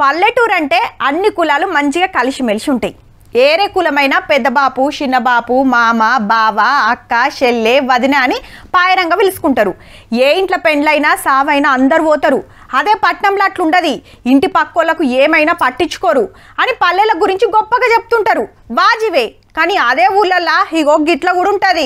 పల్లెటూరు అంటే అన్ని కులాలు మంచిగా కలిసిమెలిసి ఉంటాయి ఏరే కులమైన పెద్ద బాపు చిన్న బాపు మామ బావ అక్క చెల్లె వదిన అని పాయరంగా పిలుచుకుంటారు ఏ ఇంట్లో పెండ్లైనా సావైనా అందరు పోతారు అదే పట్నంలో అట్లుండదు ఇంటి పక్కోళ్ళకు ఏమైనా పట్టించుకోరు అని పల్లెల గురించి గొప్పగా చెప్తుంటారు బాజివే కానీ అదే ఊళ్ళల్లా ఇగో గిట్ల కూడా ఉంటుంది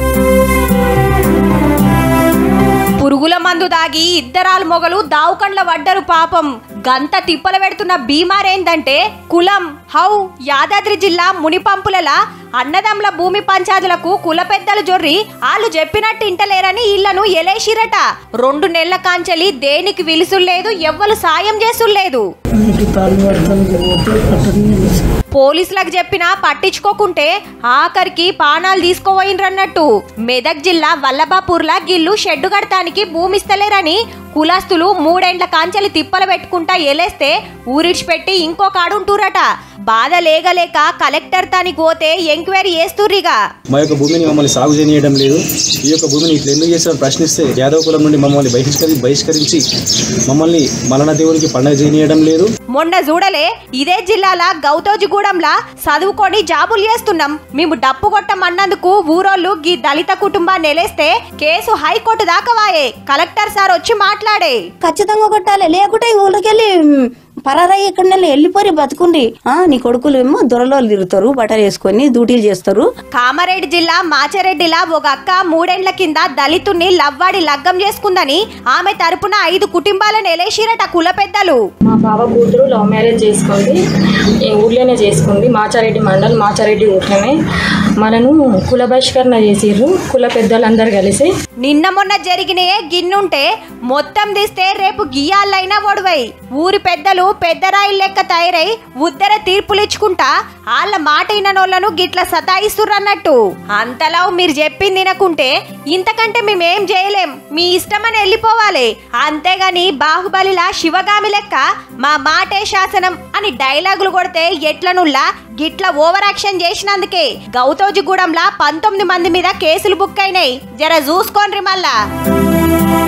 పురుగుల మందు దాగి ఇద్దరాలు మొగలు దావుకండ్ల పడ్డరు పాపం గంత తిప్పలు పెడుతున్న బీమారేందంటే కులం హౌ యాదాద్రి జిల్లా మునిపంపులల అన్నదమ్ల భూమి పంచాదులకు కుల పెద్దలు జొర్రి వాళ్ళు చెప్పినట్టు ఇంటలేరని ఇళ్లను ఎలేసిరట రెండు నెలల కాంచెలి దేనికి విలుసులేదు ఎవ్వరు సాయం చేసులేదు ఇంటి తాళ్ళు పడతాను పోతే పట్టని పోలీసులకు చెప్పినా పట్టించుకోకుంటే ఆఖరికి పానాలు తీసుకోపోయినరన్నట్టు మెదక్ జిల్లా వల్లభాపూర్లా గిల్లు షెడ్డు కడతానికి భూమి ఇస్తలేరని కులస్తులు మూడేండ్ల కాంచెలు తిప్పలు పెట్టుకుంటా ఎలేస్తే ఊరిడిచిపెట్టి ఇంకో కాడుంటూరట బాధ లేగలేక కలెక్టర్ తానికి పోతే ఎంక్వైరీ చేస్తుర్రిగా మా యొక్క భూమిని మమ్మల్ని సాగు చేయనీయడం లేదు ఈ యొక్క భూమిని ఇట్లా ఎందుకు చేస్తారని ప్రశ్నిస్తే యాదవ కులం నుండి మమ్మల్ని బహిష్కరి బహిష్కరించి మమ్మల్ని మలన దేవునికి పండగ చేయనీయడం లేదు మొన్న చూడలే ఇదే జిల్లాల గౌతోజిగూడెంలా చదువుకొని జాబులు చేస్తున్నాం మేము డప్పు కొట్టమన్నందుకు ఊరోళ్ళు గీ దళిత కుటుంబాన్ని ఎలేస్తే కేసు హైకోర్టు దాకా వాయే కలెక్టర్ సార్ వచ్చి మాట్లాడే ఖచ్చితంగా కొట్టాలి లేకుంటే ఈ ఊళ్ళకెళ్ళి పరారయ్య ఇక్కడ వెళ్ళిపోయి బతుకుండి ఆ నీ కొడుకులు ఏమో దొరలో తిరుగుతారు బట్టలు వేసుకొని డ్యూటీలు చేస్తారు కామారెడ్డి జిల్లా మాచారెడ్డిలా ఒక అక్క మూడేండ్ల కింద దళితుణ్ణి లవ్వాడి లగ్గం చేసుకుందని ఆమె తరపున ఐదు కుటుంబాలను ఎలేసిరట కుల పెద్దలు మా బావ కూతురు లవ్ మ్యారేజ్ చేసుకుంది ఈ ఊర్లోనే చేసుకుంది మాచారెడ్డి మండల్ మాచారెడ్డి ఊర్లోనే మనను కుల బహిష్కరణ చేసిర్రు కుల పెద్దలందరూ కలిసి నిన్న మొన్న జరిగినయే గిన్నుంటే మొత్తం తీస్తే రేపు గియాలైనా ఒడవై ఊరి పెద్దలు పెద్దరాయిల్ లెక్క తయారై ఉద్దర తీర్పులిచ్చుకుంటా వాళ్ళ మాట ఇననోళ్లను గిట్ల సతాయిస్తుర్రన్నట్టు అంతలా మీరు చెప్పింది వినకుంటే ఇంతకంటే మేమేం చేయలేం మీ ఇష్టమని వెళ్ళిపోవాలి అంతేగాని బాహుబలిలా శివగామి లెక్క మా మాటే శాసనం అని డైలాగులు కొడితే ఎట్లనుల్లా గిట్ల ఓవర్ యాక్షన్ చేసినందుకే గౌతోజిగూడెంలా పంతొమ్మిది మంది మీద కేసులు బుక్ అయినాయి జర చూసుకోండి మళ్ళా